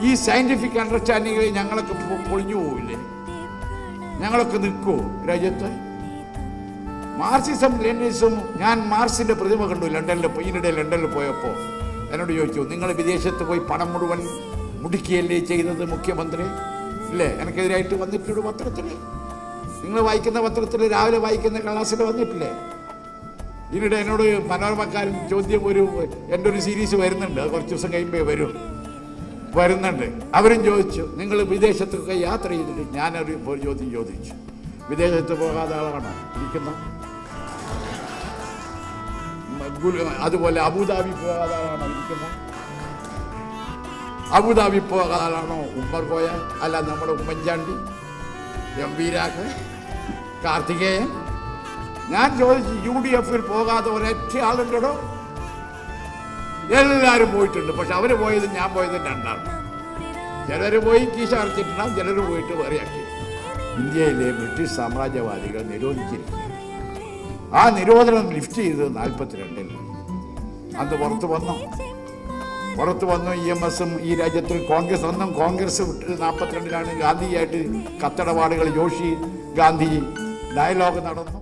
ഈ സയന്റിഫിക് അണ്ടർസ്റ്റാൻഡിങ്ങിൽ ഞങ്ങളൊക്കെ പൊ- പൊളിഞ്ഞു പോവില്ലേ ഞങ്ങളൊക്കെ നിൽക്കുമോ രാജ്യത്ത് മാർക്സിസം ലെനിനിസം ഞാൻ മാർക്സിന്റെ പ്രതിമ കണ്ടു ലണ്ടനിൽ പോയി- ഈയിടെ ലണ്ടനിൽ പോയപ്പോൾ എന്നോട് ചോദിച്ചു നിങ്ങൾ വിദേശത്ത് പോയി പണം മുഴുവൻ മുടുക്കിയല്ലേ ചെയ്തത് മുഖ്യമന്ത്രി ഇല്ലേ എനിക്കെതിരായിട്ട് വന്നിട്ടുണ്ട് പത്രത്തിൽ നിങ്ങൾ വായിക്കുന്ന പത്രത്തിൽ രാവിലെ വായിക്കുന്ന ക്ലാസ്സിൽ വന്നിട്ടില്ലേ ഇതിനിടെ എന്നോട് മനോരമക്കാരൻ ചോദ്യം ഒരു എൻ്റെ ഒരു സീരീസ് വരുന്നുണ്ട് അത് കുറച്ച് ദിവസം കഴിയുമ്പോൾ വരും വരുന്നുണ്ട് അവരും ചോദിച്ചു നിങ്ങൾ വിദേശത്തൊക്കെ യാത്ര ചെയ്തിട്ട് ഞാനൊരു ഒരു ചോദ്യം ചോദിച്ചു വിദേശത്ത് പോകാതെ ആളാണോ ഇരിക്കുന്ന ഗുൽ- അതുപോലെ അബുദാബി പോകാതെ ആളാണോ ഇരിക്കുന്നത് അബുദാബി പോകാതെ ആളാണോ ഉമ്മർ കോയ അല്ല നമ്മുടെ ഉമ്മൻചാണ്ടി എം വി രാഘവൻ കാർത്തികേയൻ ഞാൻ ചോദിച്ചു യു ഡി എഫിൽ പോകാതെ ഒരൊറ്റ ആളുണ്ടോ എല്ലാവരും പോയിട്ടുണ്ട് പക്ഷെ അവർ പോയത് ഞാൻ പോയത് രണ്ടാണ് ചിലർ പോയി കീശ അടച്ചിട്ടുണ്ടാവും ചിലർ പോയിട്ട് വേറെയാക്കി ഇന്ത്യയിലെ ബ്രിട്ടീഷ് സാമ്രാജ്യവാദികൾ നിരോധിച്ചിരിക്കുകയാണ് ആ നിരോധനം ലിഫ്റ്റ് ചെയ്തത് നാൽപ്പത്തിരണ്ടിൽ അന്ന് പുറത്ത് വന്നു പുറത്ത് വന്നു ഇ എം എസും ഈ രാജ്യത്തിൽ കോൺഗ്രസ് ഒന്നും കോൺഗ്രസ് വിട്ട് നാൽപ്പത്തിരണ്ടിലാണ് ഗാന്ധിയായിട്ട് കത്തടപാടുകൾ ജോഷി ഗാന്ധി ഡയലോഗ് നടന്നു